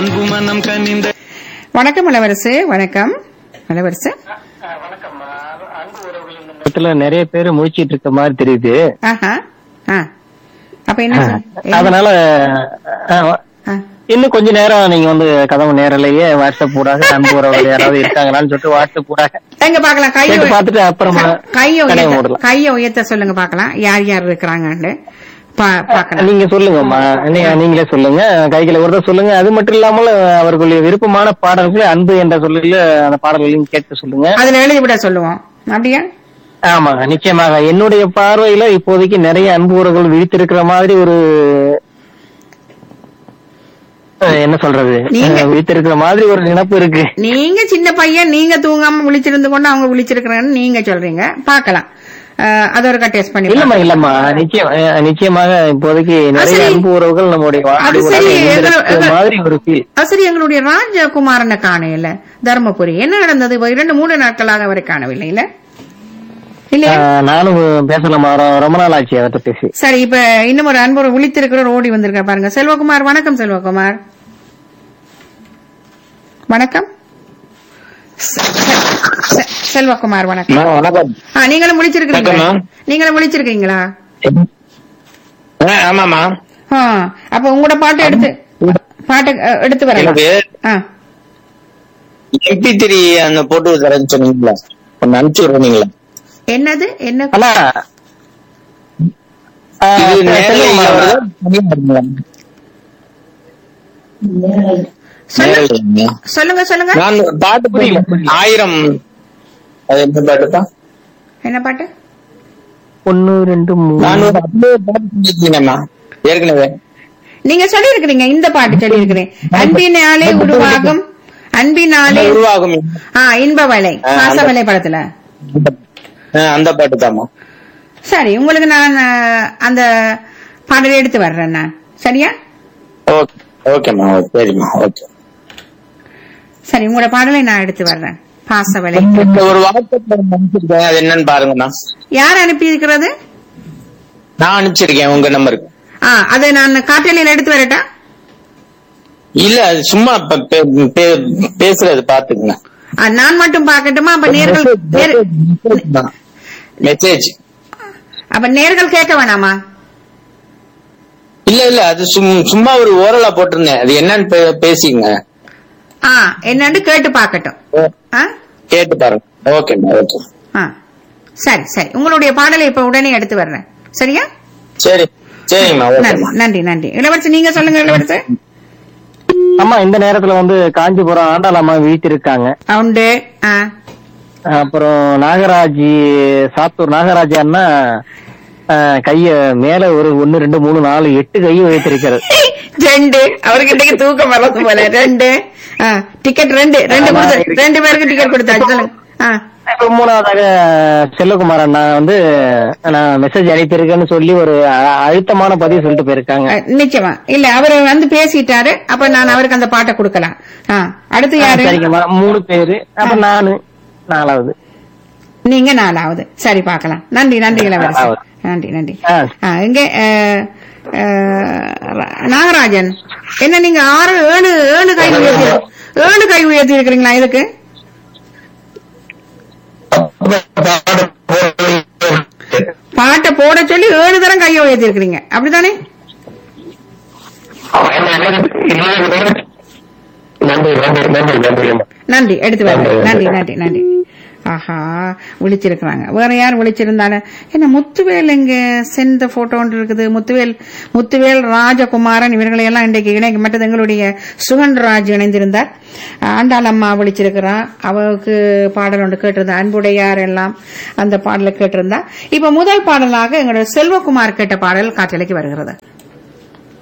அன்பு மனம் கனிந்த வணக்கம் இளவரசு வணக்கம் இளவரசு இடத்துல நிறைய பேர் முழிச்சிட்டு இருக்க மாதிரி தெரியுது ஆஹா ஆ அப்ப என்ன சொல்- அதனால அஹ், ஆ. இன்னும் கொஞ்ச நேரம் நீங்க வந்து கதவு நேரலையே வாட்ஸ்அப் ஊடாக அன்பு உறவுகள் யாராவது இருக்காங்களான்னு சொல்லிட்டு வாட்ஸ்அப் ஊடாக எங்க பாக்கலாம் கைய கேட்டு பார்த்துட்டு அப்புறமா கைய கடையை உயர்த்த மூடலாம் கைய உயர்த்த சொல்லுங்க பாக்கலாம் யார் யார் இருக்கிறாங்கன்னு பா- பாக்கலாம் நீங்க சொல்லுங்கம்மா நீ- நீங்களே சொல்லுங்க கைகளை ஒரு தடவை சொல்லுங்க அது மட்டும் இல்லாமல் அவர்களுடைய விருப்பமான பாடல்களை அன்பு என்ற சொல்லில அந்த பாடல்களையும் கேட்டு சொல்லுங்க அதுல எழுதி விட சொல்லுவோம் அப்படியா ஆமா நிச்சயமாக என்னுடைய பார்வையில இப்போதைக்கு நிறைய அன்பு உறவுகள் விழித்திருக்கிற மாதிரி ஒரு அஹ், என்ன சொல்றது நீங்க- அஹ், விழித்திருக்கிற மாதிரி ஒரு நினைப்பு இருக்கு நீங்க சின்ன பையன் நீங்க தூங்காம விழிச்சிருந்து கொண்டு அவங்க விழிச்சிருக்கிறாங்கன்னு நீங்க சொல்றீங்க பாக்கலாம் அஹ், அது ஒரு டெஸ்ட் பண்ணி இல்லம்மா இல்லம்மா நிச்சயம் அஹ், நிச்சயமாக இப்போதைக்கு நிறைய சரி. அன்பு உறவுகள் நம்முடைய அது வாழ்க்கை சரி, உறவை எங்க- இழந்திருக்கிற எங்க- மாதிரி ஒரு ஃபீல் அது சரி எங்களுடைய ராஜகுமாரனை காணையில தர்மபுரி என்ன நடந்தது இப்ப இரண்டு மூணு நாட்களாக அவரை காணவில்லை இல்ல இல்லையா நானும் பேசலாமா ரொ- ரொம்ப நாள் ஆச்சு அவர்கிட்ட பேசி சரி இப்ப இன்னும் ஒரு அன்பு விழித்திருக்கிற ஓடி வந்திருக்க பாருங்க செல்வகுமார் வணக்கம் செல்வகுமார் வணக்கம் செ- செ- செ- செல்வகுமார் வணக்கம் வணக்கம் ஆ, நீங்களும் முடிச்சிருக்கீங்களா வணக்கம்மா. நீங்களும் முடிச்சிருக்கீங்களா ஆ, ஆமாமா ஆ, அப்ப உங்களோட பாட்டை எடுத்து பாட்டை அ, எடுத்து வரலாம் எனக்கு ஆ, எம்பி த்ரீ அந்த போட்டு தரேன்னு சொன்னீங்களா ஒன்னு அனுப்பிச்சு விடுறீங்களா என்னது என்ன ஆனா அஹ், இது செ- நேரலையில செல்வகுமார் வருதா? தனியா வருதா? சொல்லு- நேரலைங்க. சொல்லுங்க சொல்லுங்க நான் பாட்டு புரியல, போடுறேன். புரியல. ஆயிரம் அது என்ன பாட்டுப்பா என்ன பாட்டு ஒன்னு ரெண்டு மூணு நான் ஒரு அப்படியே பாட்டு சொல்லியிருக்கேனேம்மா ஏற்கனவே நீங்க சொல்லி இருக்கிறீங்க இந்த பாட்டு சொல்லி இருக்கிறேன் அன்பினாலே உருவாகும் அன்பினாலே உருவாகும் ஆ இன்பவலை ஆ, அந்த- பாசவலை படத்துல ஆ, அந்த பாட்டு தாமா சரி உங்களுக்கு நான் அ, அந்த பாடலை எடுத்து வர்றேன் நான் சரியா ஓகே ஓகேம்மா ஓகே சரிம்மா ஓகே சரி உங்களோட பாடலை நான் எடுத்து வர்றேன் பாசவலை இந்த ஒரு வாட்ஸ்அப்ல அனுப்பிச்சிருக்கேன் அது என்னன்னு பாருங்கண்ணா யார் அனுப்பி இருக்கிறது நான் அனுப்பிச்சிருக்கேன் உங்க நம்பருக்கு ஆ அதை நான் காட்டலையில எடுத்து வரட்டா இல்ல அது சும்மா ப- பே- பே- பேசுறது பாத்துக்குங்க ஆ, நான் மட்டும் பார்க்கட்டுமா அப்ப நேர்கள் நேர்- மெசேஜ் அப்ப நேர்கள் கேட்க வேணாமா இல்ல இல்ல அது சும்- சும்மா ஒரு ஓரலா போட்டிருந்தேன் அது என்னன்னு பே- பேசிங்க ஆ என்னன்னு கேட்டு பார்க்கட்டும் ஆ கேட்டு பாருங்க ஓகேம்மா ஓகே ஆ சரி சரி உங்களுடைய பாடலை இப்ப உடனே எடுத்து வர்றேன் சரியா சரி சரிங்கம்மா நன்றி ஓகேம்மா நன்றி நன்றி இளவரசி நீங்க சொல்லுங்க இளவரசி அம்மா இந்த நேரத்துல வந்து காஞ்சிபுரம் ஆண்டாளம்மா வீட்டிருக்காங்க உண்டு ஆ அப்புறம் நாகராஜ் சாத்தூர் நாகராஜ் அண்ணா அஹ், கைய மேல ஒரு ஒன்னு ரெண்டு மூணு நாலு எட்டு கை வைத்திருக்கிறது ரெண்டு அவருக்கு இன்னைக்கு தூக்கம் வரது போல ரெண்டு ஆ டிக்கெட் ரெண்டு ரெண்டு கொடுத்து ரெண்டு பேருக்கு டிக்கெட் கொடுத்தாச்சு சொல்லுங்க ஆ இப்ப மூணாவதாக செல்வகுமார் அண்ணா வந்து நான் மெசேஜ் அனுப்பியிருக்கேன்னு சொல்லி ஒரு அ- அழுத்தமான பதிவு சொல்லிட்டு போயிருக்காங்க அஹ், நிச்சயமா இல்ல அவரு வந்து பேசிட்டாரு அப்ப நான் அவருக்கு அந்த பாட்டை கொடுக்கலாம் ஆ அடுத்து யாரு சரிங்கம்மா மூணு பேரு அப்ப நானு நாலாவது நீங்க நாலாவது சரி பார்க்கலாம் நன்றி நன்றி இளவரசி நாலாவது. நன்றி நன்றி ஆ. ஆ, இங்க அஹ், அஹ், நாகராஜன் என்ன நீங்க ஆறு ஏழு ஏழு கை உயர்த்தி ஏழு கை உயர்த்தி இருக்கிறீங்களா இதுக்கு பாட்டை போட சொல்லி ஏழு தரம் கையை உயர்த்தி இருக்கிறீங்க அப்படித்தானே நன்றி நன்றி நன்றி நன்றி நன்றி எடுத்து வரேன் நன்றி நன்றி நன்றி ஆஹா விழிச்சிருக்கிறாங்க வேற யார் விழிச்சிருந்தாலும் என்ன முத்துவேல் இங்க சென்ற போட்டோ ஒன்று இருக்குது முத்துவேல் முத்துவேல் ராஜகுமாரன் இவர்களை எல்லாம் இன்றைக்கு இணைக்க மற்றது எங்களுடைய சுகன்ராஜ் இணைந்திருந்தார் ஆண்டாள் அம்மா விழிச்சிருக்கிறா அவருக்கு பாடல் ஒன்று கேட்டிருந்தா அன்புடையார் எல்லாம் அந்த பாடலை கேட்டிருந்தா இப்ப முதல் பாடலாக எங்களுடைய செல்வகுமார் கேட்ட பாடல் காற்றலைக்கு வருகிறது